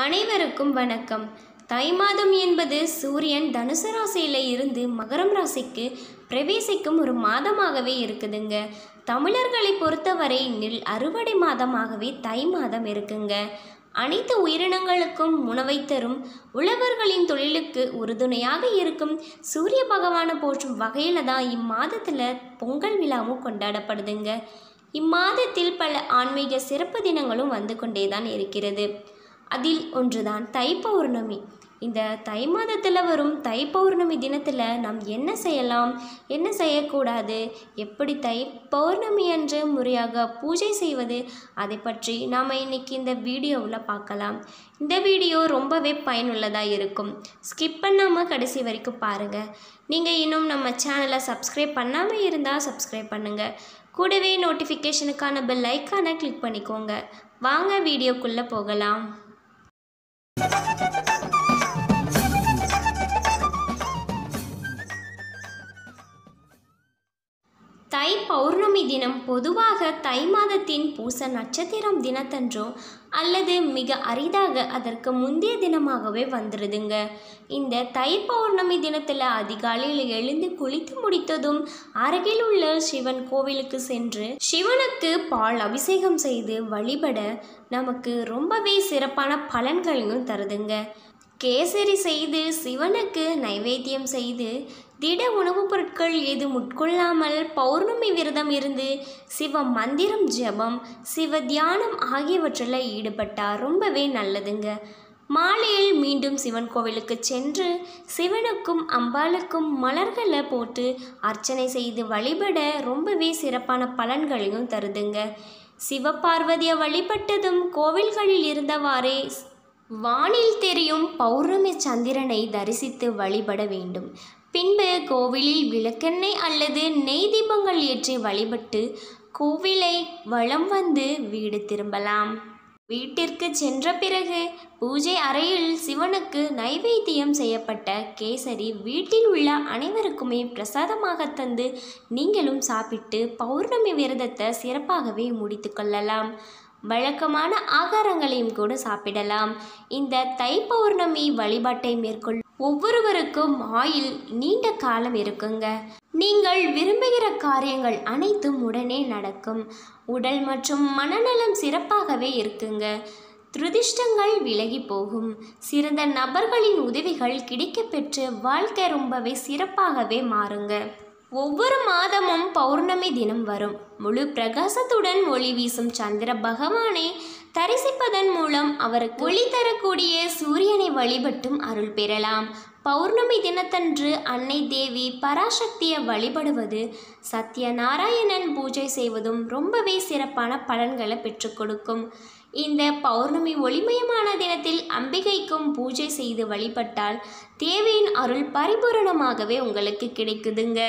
அனைவருக்கும் வணக்கம் தை மாதம் என்பது சூரியன் தனுசு ராசியில் இருந்து மகரம் ராசிக்கு பிரவேசிக்கும் ஒரு மாதமாகவே இருக்குதுங்க தமிழர்களை பொறுத்தவரை நெல் அறுவடை மாதமாகவே தை மாதம் இருக்குங்க அனைத்து உயிரினங்களுக்கும் உணவை தரும் உழவர்களின் தொழிலுக்கு உறுதுணையாக இருக்கும் சூரிய பகவானை போற்றும் வகையில் தான் இம்மாதத்தில் பொங்கல் விழாவும் கொண்டாடப்படுதுங்க இம்மாதத்தில் பல ஆன்மீக சிறப்பு தினங்களும் வந்து கொண்டே தான் இருக்கிறது அதில் ஒன்றுதான் தை பௌர்ணமி இந்த தை மாதத்தில் வரும் தை பௌர்ணமி தினத்தில் நாம் என்ன செய்யலாம் என்ன செய்யக்கூடாது எப்படி தை பௌர்ணமி அன்று முறையாக பூஜை செய்வது அதை பற்றி நாம் இன்னைக்கு இந்த வீடியோவில் பார்க்கலாம் இந்த வீடியோ ரொம்பவே பயனுள்ளதாக இருக்கும் ஸ்கிப் பண்ணாமல் கடைசி வரைக்கும் பாருங்கள் நீங்கள் இன்னும் நம்ம சேனலை சப்ஸ்கிரைப் பண்ணாமல் இருந்தால் சப்ஸ்கிரைப் பண்ணுங்கள் கூடவே நோட்டிஃபிகேஷனுக்கான பெல் ஐக்கானை கிளிக் பண்ணிக்கோங்க வாங்க வீடியோக்குள்ளே போகலாம் தை பௌர்ணமி தினம் பொதுவாக தை மாதத்தின் பூச நட்சத்திரம் தினத்தன்றோ அல்லது மிக அரிதாக அதற்கு முந்தைய தினமாகவே வந்துடுதுங்க இந்த தை பௌர்ணமி தினத்தில் அதிகாலையில் எழுந்து குளித்து முடித்ததும் அருகில் உள்ள சிவன் கோவிலுக்கு சென்று சிவனுக்கு பால் அபிஷேகம் செய்து வழிபட நமக்கு ரொம்பவே சிறப்பான பலன்களையும் தருதுங்க கேசரி செய்து சிவனுக்கு நைவேத்தியம் செய்து திட உணவுப் பொருட்கள் ஏதும் உட்கொள்ளாமல் பௌர்ணமி விரதம் இருந்து சிவ மந்திரம் ஜெபம் சிவ தியானம் ஆகியவற்றில் ஈடுபட்டால் ரொம்பவே நல்லதுங்க மாலையில் மீண்டும் சிவன் கோவிலுக்கு சென்று சிவனுக்கும் அம்பாளுக்கும் மலர்களை போட்டு அர்ச்சனை செய்து வழிபட ரொம்பவே சிறப்பான பலன்களையும் தருதுங்க சிவபார்வதியை வழிபட்டதும் கோவில்களில் இருந்தவாறே வானில் தெரியும் பௌர்ணமி சந்திரனை தரிசித்து வழிபட வேண்டும் பின்பு கோவிலில் விளக்கெண்ணெய் அல்லது நெய் தீபங்கள் ஏற்றி வழிபட்டு கோவிலை வலம் வந்து வீடு திரும்பலாம் வீட்டிற்கு சென்ற பிறகு பூஜை அறையில் சிவனுக்கு நைவேத்தியம் செய்யப்பட்ட கேசரி வீட்டில் உள்ள அனைவருக்குமே பிரசாதமாக தந்து நீங்களும் சாப்பிட்டு பௌர்ணமி விரதத்தை சிறப்பாகவே முடித்து கொள்ளலாம் வழக்கமான ஆகாரங்களையும் கூட சாப்பிடலாம் இந்த தை பௌர்ணமி வழிபாட்டை மேற்கொள் ஒவ்வொருவருக்கும் ஆயில் நீண்ட காலம் இருக்குங்க நீங்கள் விரும்புகிற காரியங்கள் அனைத்தும் உடனே நடக்கும் உடல் மற்றும் மனநலம் சிறப்பாகவே இருக்குங்க துரதிர்ஷ்டங்கள் விலகி போகும் சிறந்த நபர்களின் உதவிகள் கிடைக்கப்பெற்று வாழ்க்கை ரொம்பவே சிறப்பாகவே மாறுங்க ஒவ்வொரு மாதமும் பௌர்ணமி தினம் வரும் முழு பிரகாசத்துடன் ஒளி வீசும் சந்திர பகவானை தரிசிப்பதன் மூலம் அவருக்கு ஒளி தரக்கூடிய சூரியனை வழிபட்டும் அருள் பெறலாம் பௌர்ணமி தினத்தன்று அன்னை தேவி பராசக்தியை வழிபடுவது சத்யநாராயணன் பூஜை செய்வதும் ரொம்பவே சிறப்பான பலன்களை பெற்றுக் கொடுக்கும் இந்த பௌர்ணமி ஒளிமயமான தினத்தில் அம்பிகைக்கும் பூஜை செய்து வழிபட்டால் தேவியின் அருள் பரிபூரணமாகவே உங்களுக்கு கிடைக்குதுங்க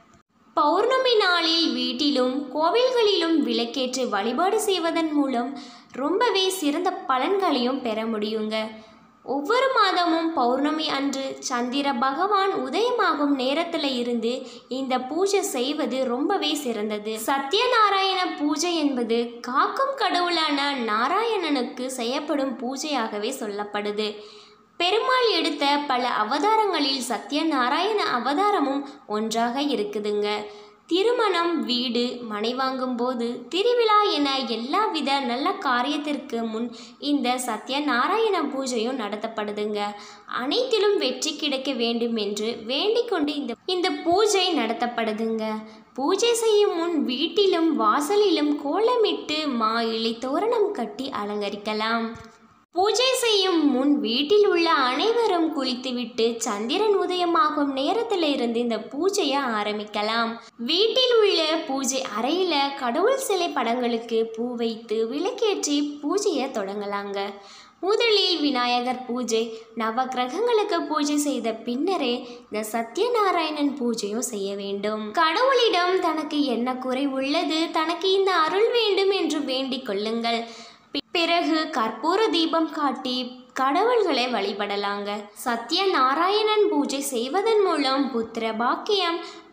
பௌர்ணமி நாளில் வீட்டிலும் கோவில்களிலும் விளக்கேற்றி வழிபாடு செய்வதன் மூலம் ரொம்பவே சிறந்த பலன்களையும் பெற முடியுங்க ஒவ்வொரு மாதமும் பௌர்ணமி அன்று சந்திர பகவான் உதயமாகும் நேரத்தில் இருந்து இந்த பூஜை செய்வது ரொம்பவே சிறந்தது சத்யநாராயண பூஜை என்பது காக்கும் கடவுளான நாராயணனுக்கு செய்யப்படும் பூஜையாகவே சொல்லப்படுது பெருமாள் எடுத்த பல அவதாரங்களில் சத்யநாராயண அவதாரமும் ஒன்றாக இருக்குதுங்க திருமணம் வீடு மனை வாங்கும்போது திருவிழா என எல்லாவித நல்ல காரியத்திற்கு முன் இந்த சத்யநாராயண பூஜையும் நடத்தப்படுதுங்க அனைத்திலும் வெற்றி கிடைக்க வேண்டும் என்று வேண்டிக் கொண்டு இந்த இந்த பூஜை நடத்தப்படுதுங்க பூஜை செய்யும் முன் வீட்டிலும் வாசலிலும் கோலமிட்டு மா இலை தோரணம் கட்டி அலங்கரிக்கலாம் பூஜை செய்யும் முன் வீட்டில் உள்ள அனைவரும் குளித்துவிட்டு சந்திரன் உதயமாகும் நேரத்தில் இருந்து இந்த பூஜையை ஆரம்பிக்கலாம் வீட்டில் உள்ள பூஜை அறையில் கடவுள் சிலை படங்களுக்கு பூ வைத்து விளக்கேற்றி பூஜையை தொடங்கலாங்க முதலில் விநாயகர் பூஜை நவ கிரகங்களுக்கு பூஜை செய்த பின்னரே இந்த சத்யநாராயணன் பூஜையும் செய்ய வேண்டும் கடவுளிடம் தனக்கு என்ன குறை உள்ளது தனக்கு இந்த அருள் வேண்டும் என்று வேண்டிக் கொள்ளுங்கள் பி- பிறகு கற்பூர தீபம் காட்டி கடவுள்களை வழிபடலாங்க சத்யநாராயணன் பூஜை செய்வதன் மூலம் புத்திர பாக்கியம்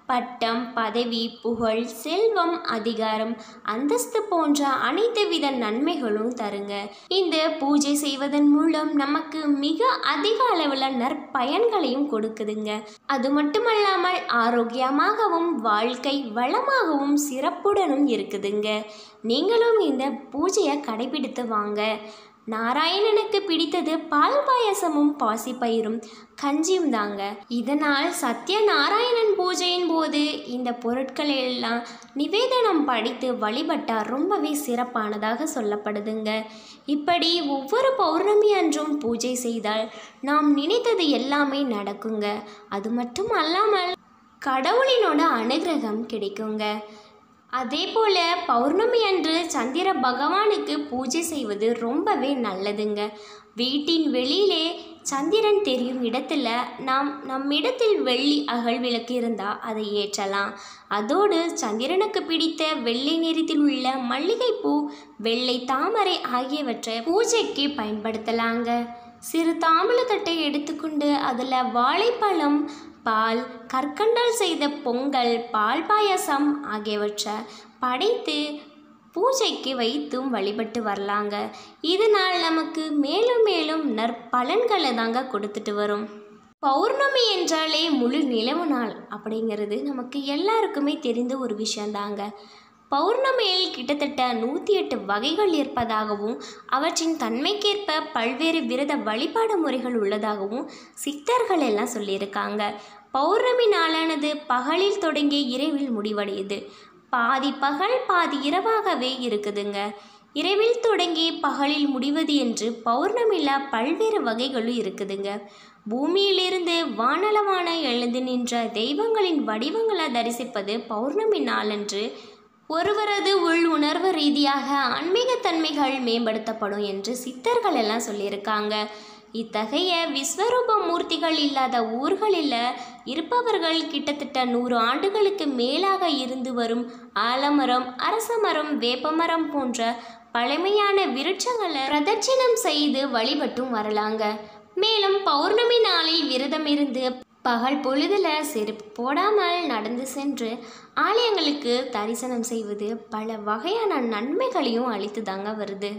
பட்டம் பதவி புகழ் செல்வம் அதிகாரம் அந்தஸ்து போன்ற அனைத்து வித நன்மைகளும் தருங்க இந்த பூஜை செய்வதன் மூலம் நமக்கு மிக அதிக அளவில் நற்பயன்களையும் கொடுக்குதுங்க அது மட்டுமல்லாமல் ஆரோக்கியமாகவும் வாழ்க்கை வளமாகவும் சிறப்புடனும் இருக்குதுங்க நீங்களும் இந்த பூஜையை கடைபிடித்து வாங்க நாராயணனுக்கு பிடித்தது பால் பாயசமும் பாசிப்பயிரும் கஞ்சியும் தாங்க இதனால் சத்யநாராயணன் பூஜையின் போது இந்த பொருட்களை எல்லாம் நிவேதனம் படித்து வழிபட்டால் ரொம்பவே சிறப்பானதாக சொல்லப்படுதுங்க இப்படி ஒவ்வொரு பௌர்ணமி அன்றும் பூஜை செய்தால் நாம் நினைத்தது எல்லாமே நடக்குங்க அது மட்டும் அல்லாமல் கடவுளினோட அனுகிரகம் கிடைக்குங்க அதே போல் பௌர்ணமி அன்று சந்திர பகவானுக்கு பூஜை செய்வது ரொம்பவே நல்லதுங்க வீட்டின் வெளியிலே சந்திரன் தெரியும் இடத்துல நாம் நம்மிடத்தில் வெள்ளி அகல் விளக்கு இருந்தால் அதை ஏற்றலாம் அதோடு சந்திரனுக்கு பிடித்த வெள்ளை நிறத்தில் உள்ள மல்லிகைப்பூ வெள்ளை தாமரை ஆகியவற்றை பூஜைக்கு பயன்படுத்தலாங்க சிறு தாம்பூலத்தட்டை எடுத்துக்கொண்டு அதில் வாழைப்பழம் பால் கற்கண்டால் செய்த பொங்கல் பால் பாயாசம் ஆகியவற்றை படைத்து பூஜைக்கு வைத்தும் வழிபட்டு வரலாங்க இதனால் நமக்கு மேலும் மேலும் நற்பலன்களை தாங்க கொடுத்துட்டு வரும் பௌர்ணமி என்றாலே முழு நிலவு நாள் அப்படிங்கிறது நமக்கு எல்லாருக்குமே தெரிந்த ஒரு விஷயந்தாங்க பௌர்ணமியில் கிட்டத்தட்ட நூற்றி எட்டு வகைகள் இருப்பதாகவும் அவற்றின் தன்மைக்கேற்ப பல்வேறு விரத வழிபாடு முறைகள் உள்ளதாகவும் சித்தர்கள் எல்லாம் சொல்லியிருக்காங்க பௌர்ணமி நாளானது பகலில் தொடங்கி இரவில் முடிவடையுது பாதி பகல் பாதி இரவாகவே இருக்குதுங்க இரவில் தொடங்கி பகலில் முடிவது என்று பௌர்ணமியில் பல்வேறு வகைகளும் இருக்குதுங்க பூமியிலிருந்து வானளவான எழுந்து நின்ற தெய்வங்களின் வடிவங்களை தரிசிப்பது பௌர்ணமி நாளன்று ஒருவரது உள் உணர்வு ரீதியாக ஆன்மீகத்தன்மைகள் மேம்படுத்தப்படும் என்று சித்தர்கள் எல்லாம் சொல்லியிருக்காங்க இத்தகைய விஸ்வரூப மூர்த்திகள் இல்லாத ஊர்களில் இருப்பவர்கள் கிட்டத்தட்ட நூறு ஆண்டுகளுக்கு மேலாக இருந்து வரும் ஆலமரம் அரசமரம் வேப்பமரம் போன்ற பழமையான விருட்சங்களை பிரதட்சிணம் செய்து வழிபட்டும் வரலாங்க மேலும் பௌர்ணமி நாளில் விரதம் இருந்து பகல் பொழுதுல செருப்பு போடாமல் நடந்து சென்று ஆலயங்களுக்கு தரிசனம் செய்வது பல வகையான நன்மைகளையும் அளித்து தாங்க வருது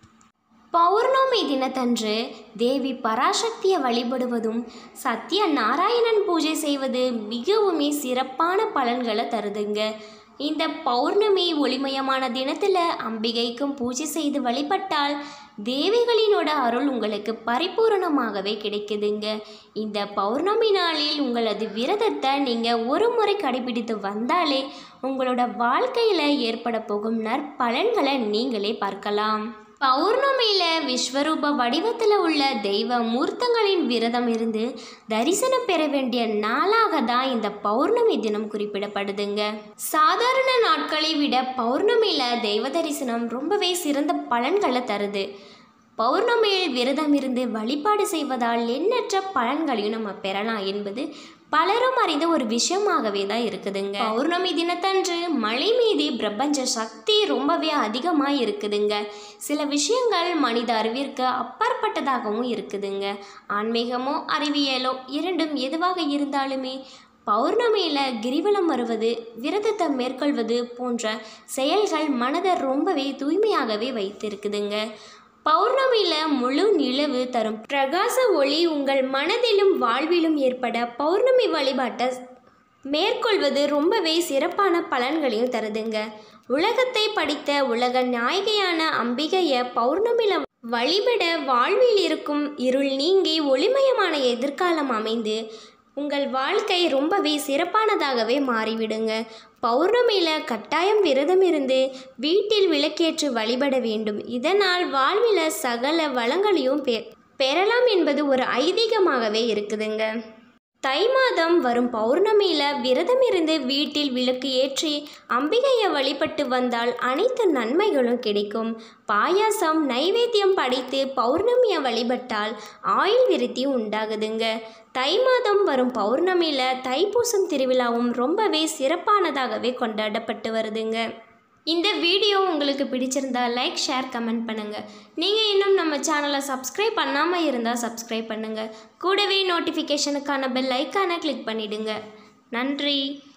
பௌர்ணமி தினத்தன்று தேவி பராசக்தியை வழிபடுவதும் சத்ய நாராயணன் பூஜை செய்வது மிகவுமே சிறப்பான பலன்களை தருதுங்க இந்த பௌர்ணமி ஒளிமயமான தினத்தில் அம்பிகைக்கும் பூஜை செய்து வழிபட்டால் தேவிகளினோட அருள் உங்களுக்கு பரிபூரணமாகவே கிடைக்குதுங்க இந்த பௌர்ணமி நாளில் உங்களது விரதத்தை நீங்கள் ஒரு முறை கடைபிடித்து வந்தாலே உங்களோட வாழ்க்கையில் ஏற்பட போகும் நற்பலன்களை நீங்களே பார்க்கலாம் பௌர்ணமியில் விஸ்வரூப வடிவத்தில் உள்ள தெய்வ மூர்த்தங்களின் விரதம் இருந்து தரிசனம் பெற வேண்டிய நாளாக தான் இந்த பௌர்ணமி தினம் குறிப்பிடப்படுதுங்க சாதாரண நாட்களை விட பௌர்ணமியில் தெய்வ தரிசனம் ரொம்பவே சிறந்த பலன்களை தருது பௌர்ணமியில் விரதம் இருந்து வழிபாடு செய்வதால் எண்ணற்ற பலன்களையும் நம்ம பெறலாம் என்பது பலரும் அறிந்த ஒரு விஷயமாகவே தான் இருக்குதுங்க பௌர்ணமி தினத்தன்று மலை மீது பிரபஞ்ச சக்தி ரொம்பவே அதிகமாக இருக்குதுங்க சில விஷயங்கள் மனித அறிவிற்கு அப்பாற்பட்டதாகவும் இருக்குதுங்க ஆன்மீகமோ அறிவியலோ இரண்டும் எதுவாக இருந்தாலுமே பௌர்ணமியில் கிரிவலம் வருவது விரதத்தை மேற்கொள்வது போன்ற செயல்கள் மனதை ரொம்பவே தூய்மையாகவே வைத்திருக்குதுங்க பௌர்ணமியில் முழு நிலவு தரும் பிரகாச ஒளி உங்கள் மனதிலும் வாழ்விலும் ஏற்பட பௌர்ணமி வழிபாட்டை மேற்கொள்வது ரொம்பவே சிறப்பான பலன்களையும் தருதுங்க உலகத்தை படித்த உலக நாயகியான அம்பிகையை பௌர்ணமியில் வழிபட வாழ்வில் இருக்கும் இருள் நீங்கி ஒளிமயமான எதிர்காலம் அமைந்து உங்கள் வாழ்க்கை ரொம்பவே சிறப்பானதாகவே மாறிவிடுங்க பௌர்ணமியில் கட்டாயம் விரதம் இருந்து வீட்டில் விளக்கேற்று வழிபட வேண்டும் இதனால் வாழ்வில் சகல வளங்களையும் பெ பெறலாம் என்பது ஒரு ஐதீகமாகவே இருக்குதுங்க தை மாதம் வரும் பௌர்ணமியில் விரதம் இருந்து வீட்டில் விளக்கு ஏற்றி அம்பிகையை வழிபட்டு வந்தால் அனைத்து நன்மைகளும் கிடைக்கும் பாயாசம் நைவேத்தியம் படைத்து பௌர்ணமியை வழிபட்டால் ஆயுள் விருத்தி உண்டாகுதுங்க தை மாதம் வரும் பௌர்ணமியில் தைப்பூசம் திருவிழாவும் ரொம்பவே சிறப்பானதாகவே கொண்டாடப்பட்டு வருதுங்க இந்த வீடியோ உங்களுக்கு பிடிச்சிருந்தா லைக் ஷேர் கமெண்ட் பண்ணுங்கள் நீங்கள் இன்னும் நம்ம சேனலை சப்ஸ்கிரைப் பண்ணாமல் இருந்தால் சப்ஸ்கிரைப் பண்ணுங்கள் கூடவே நோட்டிஃபிகேஷனுக்கான பெல் ஐக்கானை கிளிக் பண்ணிடுங்க நன்றி